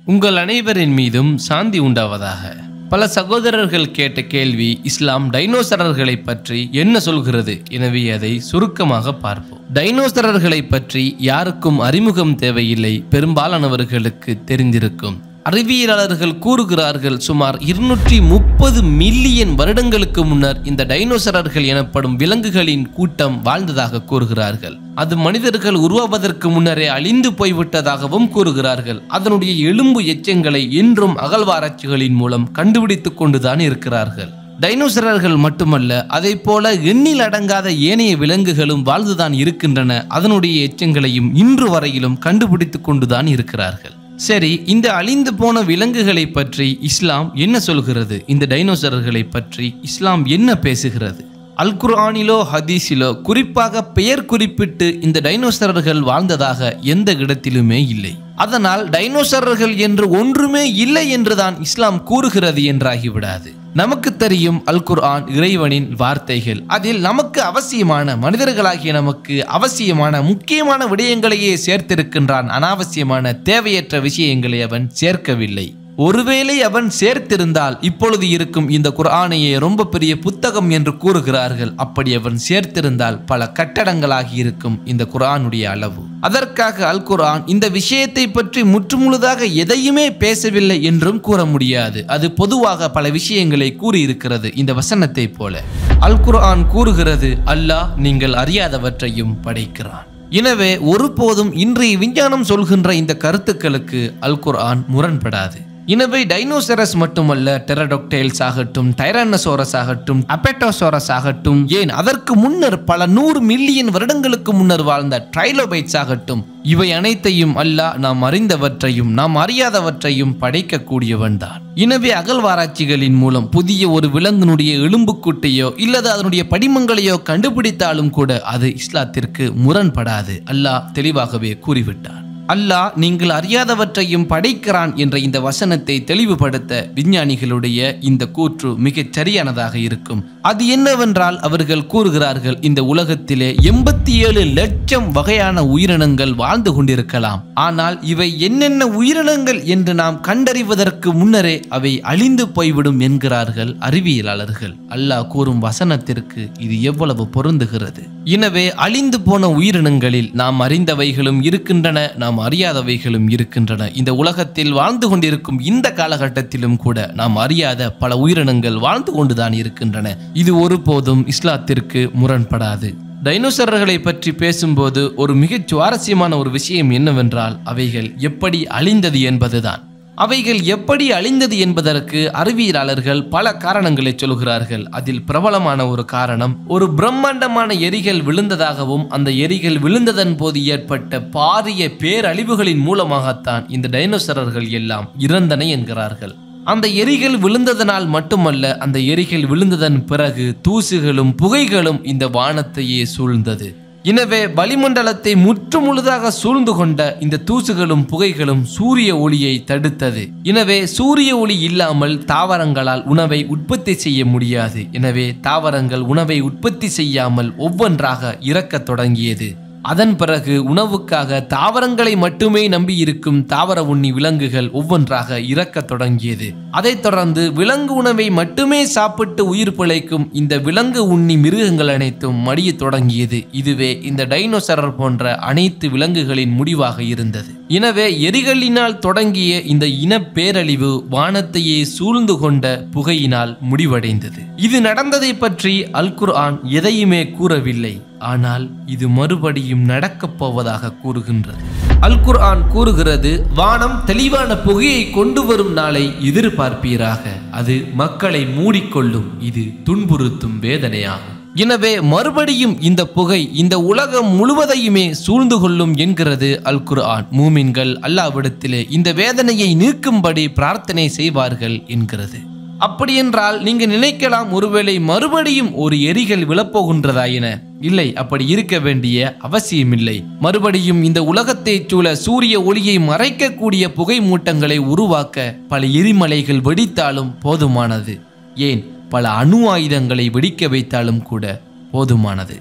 உங்கள் அனைவரின் மீதும் சாந்தி உண்டாவதாக பல சகோதரர்கள் கேட்ட கேள்வி இஸ்லாம் டைனோசரர்களை பற்றி என்ன சொல்கிறது எனவே அதை சுருக்கமாக பார்ப்போம் டைனோசரர்களை பற்றி யாருக்கும் அறிமுகம் தேவையில்லை பெரும்பாலானவர்களுக்கு தெரிந்திருக்கும் அறிவியலாளர்கள் கூறுகிறார்கள் சுமார் இருநூற்றி முப்பது மில்லியன் வருடங்களுக்கு முன்னர் இந்த டைனோசரர்கள் எனப்படும் விலங்குகளின் கூட்டம் வாழ்ந்ததாக கூறுகிறார்கள் அது மனிதர்கள் உருவாவதற்கு முன்னரே அழிந்து போய்விட்டதாகவும் கூறுகிறார்கள் அதனுடைய எலும்பு எச்சங்களை இன்றும் அகழ்வாராய்ச்சிகளின் மூலம் கண்டுபிடித்துக் கொண்டுதான் இருக்கிறார்கள் டைனோசரர்கள் மட்டுமல்ல அதை போல எண்ணில் அடங்காத ஏனைய விலங்குகளும் வாழ்ந்துதான் இருக்கின்றன அதனுடைய எச்சங்களையும் இன்று வரையிலும் கண்டுபிடித்துக் கொண்டுதான் இருக்கிறார்கள் சரி இந்த அழிந்து போன விலங்குகளை பற்றி இஸ்லாம் என்ன சொல்கிறது இந்த டைனோசரர்களை பற்றி இஸ்லாம் என்ன பேசுகிறது அல் குர்ஆனிலோ ஹதீஸிலோ குறிப்பாக பெயர் குறிப்பிட்டு இந்த டைனோசரர்கள் வாழ்ந்ததாக எந்த இடத்திலுமே இல்லை அதனால் டைனோசரர்கள் என்று ஒன்றுமே இல்லை என்றுதான் இஸ்லாம் கூறுகிறது என்றாகிவிடாது நமக்கு தெரியும் அல் குர்ஆன் இறைவனின் வார்த்தைகள் அதில் நமக்கு அவசியமான மனிதர்களாகிய நமக்கு அவசியமான முக்கியமான விடயங்களையே சேர்த்திருக்கின்றான் அனாவசியமான தேவையற்ற விஷயங்களை அவன் சேர்க்கவில்லை ஒருவேளை அவன் சேர்த்திருந்தால் இப்பொழுது இருக்கும் இந்த குர்ஆனையே ரொம்ப பெரிய புத்தகம் என்று கூறுகிறார்கள் அப்படி அவன் சேர்த்திருந்தால் பல கட்டடங்களாகி இருக்கும் இந்த குர்ஆனுடைய அளவு அதற்காக அல் குர்ஆன் இந்த விஷயத்தை பற்றி முற்றுமுழுதாக எதையுமே பேசவில்லை என்றும் கூற முடியாது அது பொதுவாக பல விஷயங்களை கூறியிருக்கிறது இந்த வசனத்தை போல அல் குர்ஆன் கூறுகிறது அல்லாஹ் நீங்கள் அறியாதவற்றையும் படைக்கிறான் எனவே ஒருபோதும் இன்றைய விஞ்ஞானம் சொல்கின்ற இந்த கருத்துக்களுக்கு அல் குர்ஆன் முரண்படாது எனவே டைனோசரஸ் மட்டுமல்ல டெரடொக்டைல்ஸ் ஆகட்டும் டைரானசோரஸ் ஆகட்டும் அப்பெட்டோசோரஸ் ஆகட்டும் ஏன் அதற்கு முன்னர் பல நூறு மில்லியன் வருடங்களுக்கு முன்னர் வாழ்ந்த ட்ரைலோபைட்ஸ் ஆகட்டும் இவை அனைத்தையும் அல்லாஹ் நாம் அறிந்தவற்றையும் நாம் அறியாதவற்றையும் படைக்கக்கூடியவன் தான் எனவே அகழ்வாராய்ச்சிகளின் மூலம் புதிய ஒரு விலங்கினுடைய எலும்புக்கூட்டையோ இல்லது அதனுடைய படிமங்களையோ கண்டுபிடித்தாலும் கூட அது இஸ்லாத்திற்கு முரண்படாது அல்லாஹ் தெளிவாகவே கூறிவிட்டான் அல்லாஹ் நீங்கள் அறியாதவற்றையும் படைக்கிறான் என்ற இந்த வசனத்தை தெளிவுபடுத்த விஞ்ஞானிகளுடைய இந்த கூற்று மிகச் சரியானதாக இருக்கும் அது என்னவென்றால் அவர்கள் கூறுகிறார்கள் இந்த உலகத்திலே எண்பத்தி ஏழு லட்சம் வகையான உயிரினங்கள் வாழ்ந்து கொண்டிருக்கலாம் ஆனால் இவை என்னென்ன உயிரினங்கள் என்று நாம் கண்டறிவதற்கு முன்னரே அவை அழிந்து போய்விடும் என்கிறார்கள் அறிவியலாளர்கள் அல்லாஹ் கூறும் வசனத்திற்கு இது எவ்வளவு பொருந்துகிறது எனவே அழிந்து போன உயிரினங்களில் நாம் அறிந்தவைகளும் இருக்கின்றன நாம் அறியாதவைகளும் இருக்கின்றன இந்த உலகத்தில் வாழ்ந்து கொண்டிருக்கும் இந்த காலகட்டத்திலும் கூட நாம் அறியாத பல உயிரினங்கள் வாழ்ந்து கொண்டுதான் இருக்கின்றன இது ஒருபோதும் இஸ்லாத்திற்கு முரண்படாது டைனோசரர்களை பற்றி பேசும்போது ஒரு மிகச் சுவாரஸ்யமான ஒரு விஷயம் என்னவென்றால் அவைகள் எப்படி அழிந்தது என்பதுதான் அவைகள் எப்படி அழிந்தது என்பதற்கு அறிவியலாளர்கள் பல காரணங்களை சொல்கிறார்கள் அதில் பிரபலமான ஒரு காரணம் ஒரு பிரம்மாண்டமான எரிகள் விழுந்ததாகவும் அந்த எரிகள் விழுந்ததன் போது ஏற்பட்ட பாரிய பேரழிவுகளின் மூலமாகத்தான் இந்த டைனோசரர்கள் எல்லாம் இறந்தன என்கிறார்கள் அந்த எரிகள் விழுந்ததனால் மட்டுமல்ல அந்த எரிகள் விழுந்ததன் பிறகு தூசுகளும் புகைகளும் இந்த வானத்தையே சூழ்ந்தது எனவே வளிமண்டலத்தை முற்றுமுழுதாக சூழ்ந்து கொண்ட இந்த தூசுகளும் புகைகளும் சூரிய ஒளியை தடுத்தது எனவே சூரிய ஒளி இல்லாமல் தாவரங்களால் உணவை உற்பத்தி செய்ய முடியாது எனவே தாவரங்கள் உணவை உற்பத்தி செய்யாமல் ஒவ்வொன்றாக இறக்கத் தொடங்கியது அதன் பிறகு உணவுக்காக தாவரங்களை மட்டுமே நம்பி இருக்கும் தாவர உண்ணி விலங்குகள் ஒவ்வொன்றாக இறக்கத் தொடங்கியது அதைத் தொடர்ந்து விலங்கு உணவை மட்டுமே சாப்பிட்டு உயிர் பிழைக்கும் இந்த விலங்கு உண்ணி மிருகங்கள் அனைத்தும் மடியத் தொடங்கியது இதுவே இந்த டைனோசரர் போன்ற அனைத்து விலங்குகளின் முடிவாக இருந்தது எனவே எரிகளினால் தொடங்கிய இந்த இன பேரழிவு வானத்தையே சூழ்ந்து கொண்ட புகையினால் முடிவடைந்தது இது நடந்ததை பற்றி அல் குர்ஆன் எதையுமே கூறவில்லை ஆனால் இது மறுபடியும் நடக்கப் போவதாக கூறுகின்றது அல் குர்ஆன் கூறுகிறது வானம் தெளிவான புகையை கொண்டு வரும் நாளை எதிர்பார்ப்பீராக அது மக்களை மூடிக்கொள்ளும் இது துன்புறுத்தும் வேதனையாகும் எனவே மறுபடியும் இந்த புகை இந்த உலகம் முழுவதையுமே சூழ்ந்து கொள்ளும் என்கிறது அல் குர்ஆன் மூமின்கள் அல்லாவிடத்திலே இந்த வேதனையை நீக்கும்படி பிரார்த்தனை செய்வார்கள் என்கிறது அப்படியென்றால் நீங்க நினைக்கலாம் ஒருவேளை மறுபடியும் ஒரு எரிகள் விழப்போகின்றதா என இல்லை அப்படி இருக்க வேண்டிய அவசியமில்லை மறுபடியும் இந்த உலகத்தைச் சூழ சூரிய ஒளியை மறைக்கக்கூடிய புகை மூட்டங்களை உருவாக்க பல எரிமலைகள் வெடித்தாலும் போதுமானது ஏன் பல அணு ஆயுதங்களை வெடிக்க வைத்தாலும் கூட போதுமானது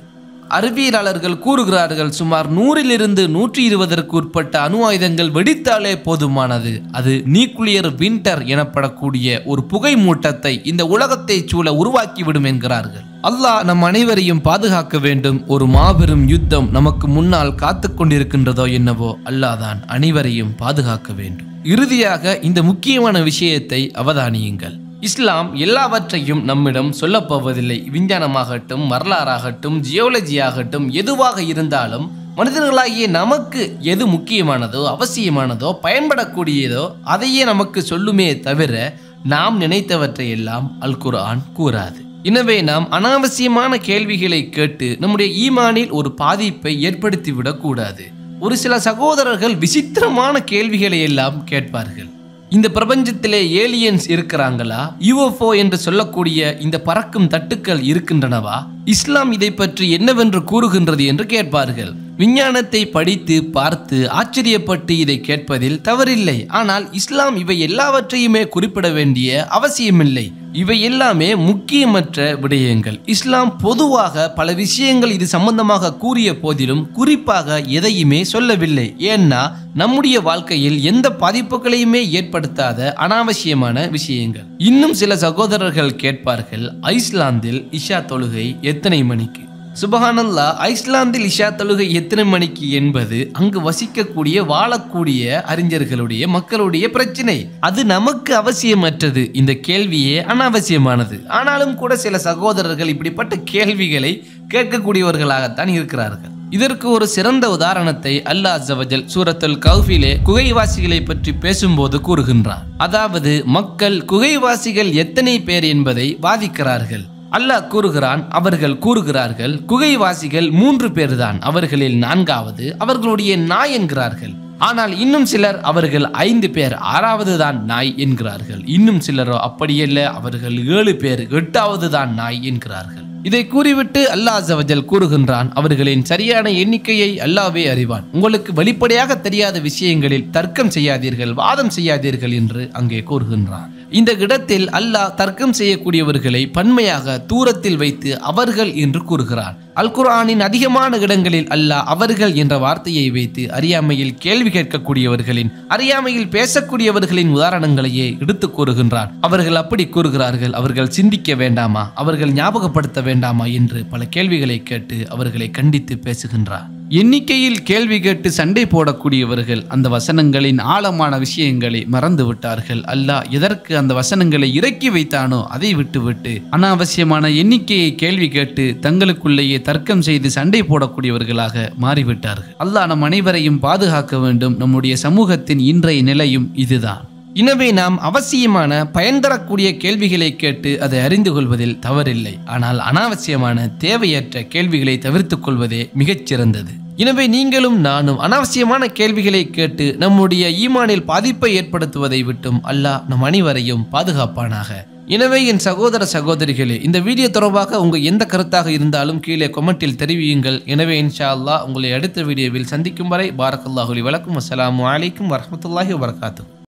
அறிவியலாளர்கள் கூறுகிறார்கள் சுமார் நூறிலிருந்து நூற்றி இருபதற்கு உட்பட்ட அணு ஆயுதங்கள் வெடித்தாலே போதுமானது அது நியூக்ளியர் வின்டர் எனப்படக்கூடிய ஒரு புகை மூட்டத்தை இந்த உலகத்தை சூழ உருவாக்கிவிடும் என்கிறார்கள் அல்லாஹ் நம் அனைவரையும் பாதுகாக்க வேண்டும் ஒரு மாபெரும் யுத்தம் நமக்கு முன்னால் காத்து கொண்டிருக்கின்றதோ என்னவோ அல்லாஹ் தான் அனைவரையும் பாதுகாக்க வேண்டும் இறுதியாக இந்த முக்கியமான விஷயத்தை அவதானியுங்கள் இஸ்லாம் எல்லாவற்றையும் நம்மிடம் சொல்லப் போவதில்லை விஞ்ஞானமாகட்டும் வரலாறாகட்டும் ஜியோலஜி ஆகட்டும் எதுவாக இருந்தாலும் மனிதர்களாகிய நமக்கு எது முக்கியமானதோ அவசியமானதோ பயன்படக்கூடியதோ அதையே நமக்கு சொல்லுமே தவிர நாம் நினைத்தவற்றை எல்லாம் அல் குர்ஆன் கூறாது எனவே நாம் அனாவசியமான கேள்விகளை கேட்டு நம்முடைய ஈமானில் ஒரு பாதிப்பை ஏற்படுத்திவிடக் கூடாது ஒரு சில சகோதரர்கள் விசித்திரமான கேள்விகளை எல்லாம் கேட்பார்கள் இந்த பிரபஞ்சத்திலே ஏலியன்ஸ் இருக்கிறாங்களா யுஎஃப்ஓ என்று சொல்லக்கூடிய இந்த பறக்கும் தட்டுக்கள் இருக்கின்றனவா இஸ்லாம் இதை பற்றி என்னவென்று கூறுகின்றது என்று கேட்பார்கள் விஞ்ஞானத்தை படித்து பார்த்து ஆச்சரியப்பட்டு இதை கேட்பதில் தவறில்லை ஆனால் இஸ்லாம் இவை எல்லாவற்றையுமே குறிப்பிட வேண்டிய அவசியமில்லை இவை எல்லாமே முக்கியமற்ற விடயங்கள் இஸ்லாம் பொதுவாக பல விஷயங்கள் இது சம்பந்தமாக கூறிய போதிலும் குறிப்பாக எதையுமே சொல்லவில்லை ஏன்னா நம்முடைய வாழ்க்கையில் எந்த பாதிப்புகளையுமே ஏற்படுத்தாத அனாவசியமான விஷயங்கள் இன்னும் சில சகோதரர்கள் கேட்பார்கள் ஐஸ்லாந்தில் இஷா தொழுகை எத்தனை மணிக்கு சுபஹானல்லா ஐஸ்லாந்தில் இஷா தொழுகை எத்தனை மணிக்கு என்பது அங்கு வசிக்கக்கூடிய வாழக்கூடிய அறிஞர்களுடைய மக்களுடைய பிரச்சனை அது நமக்கு அவசியமற்றது இந்த கேள்வியே அனாவசியமானது ஆனாலும் கூட சில சகோதரர்கள் இப்படிப்பட்ட கேள்விகளை கேட்கக்கூடியவர்களாகத்தான் இருக்கிறார்கள் இதற்கு ஒரு சிறந்த உதாரணத்தை அல்லாஹ் அஸ்ஸவஜல் சூரத்துல் கௌஃபிலே குகைவாசிகளை பற்றி பேசும்போது கூறுகின்றார் அதாவது மக்கள் குகைவாசிகள் எத்தனை பேர் என்பதை வாதிக்கிறார்கள் அல்லாஹ் கூறுகிறான் அவர்கள் கூறுகிறார்கள் குகைவாசிகள் மூன்று பேர்தான் அவர்களில் நான்காவது அவர்களுடைய நாய் என்கிறார்கள் ஆனால் இன்னும் சிலர் அவர்கள் ஐந்து பேர் ஆறாவது தான் நாய் என்கிறார்கள் இன்னும் சிலரோ அப்படியல்ல அவர்கள் ஏழு பேர் எட்டாவது தான் நாய் என்கிறார்கள் இதை கூறிவிட்டு அல்லாஹ் அஸ்ஸவஜல் கூறுகின்றான் அவர்களின் சரியான எண்ணிக்கையை அல்லாவே அறிவான் உங்களுக்கு வெளிப்படையாக தெரியாத விஷயங்களில் தர்க்கம் செய்யாதீர்கள் வாதம் செய்யாதீர்கள் என்று அங்கே கூறுகின்றான் இந்த இடத்தில் அல்லாஹ் தர்க்கம் செய்யக்கூடியவர்களை பன்மையாக தூரத்தில் வைத்து அவர்கள் என்று கூறுகிறான் அல் குர்ஆனின் அதிகமான இடங்களில் அல்லாஹ் அவர்கள் என்ற வார்த்தையை வைத்து அறியாமையில் கேள்வி கேட்கக்கூடியவர்களின் அறியாமையில் பேசக்கூடியவர்களின் உதாரணங்களையே எடுத்து கூறுகின்றான் அவர்கள் அப்படி கூறுகிறார்கள் அவர்கள் சிந்திக்க வேண்டாமா அவர்கள் ஞாபகப்படுத்த வேண்டாமா என்று பல கேள்விகளை கேட்டு அவர்களை கண்டித்து பேசுகின்றார் எண்ணிக்கையில் கேள்வி கேட்டு சண்டை போடக்கூடியவர்கள் அந்த வசனங்களின் ஆழமான விஷயங்களை மறந்து விட்டார்கள் அல்லாஹ் எதற்கு அந்த வசனங்களை இறக்கி வைத்தானோ அதை விட்டுவிட்டு அனாவசியமான எண்ணிக்கையை கேள்வி கேட்டு தங்களுக்குள்ளேயே தர்க்கம் செய்து சண்டை போடக்கூடியவர்களாக மாறிவிட்டார்கள் அல்லாஹ் நம் அனைவரையும் பாதுகாக்க வேண்டும் நம்முடைய சமூகத்தின் இன்றைய நிலையும் இதுதான் எனவே நாம் அவசியமான பயன் தரக்கூடிய கேள்விகளை கேட்டு அதை அறிந்து கொள்வதில் தவறில்லை ஆனால் அனாவசியமான தேவையற்ற கேள்விகளை தவிர்த்துக் கொள்வதே மிகச் சிறந்தது எனவே நீங்களும் நானும் அனாவசியமான கேள்விகளை கேட்டு நம்முடைய ஈமானில் பாதிப்பை ஏற்படுத்துவதை விட்டும் அல்லாஹ் நம் அனைவரையும் பாதுகாப்பானாக எனவே என் சகோதர சகோதரிகளே இந்த வீடியோ தொடர்பாக உங்க எந்த கருத்தாக இருந்தாலும் கீழே கொமெண்டில் தெரிவியுங்கள் எனவே இன்ஷா அல்லாஹ் உங்களை அடுத்த வீடியோவில் சந்திக்கும் வரை பாரக்கல்லாஹுலி வணக்கம் அஸ்ஸலாமு அலைக்கும் வரஹ்மத்துல்லாஹி வபரகாத்துஹு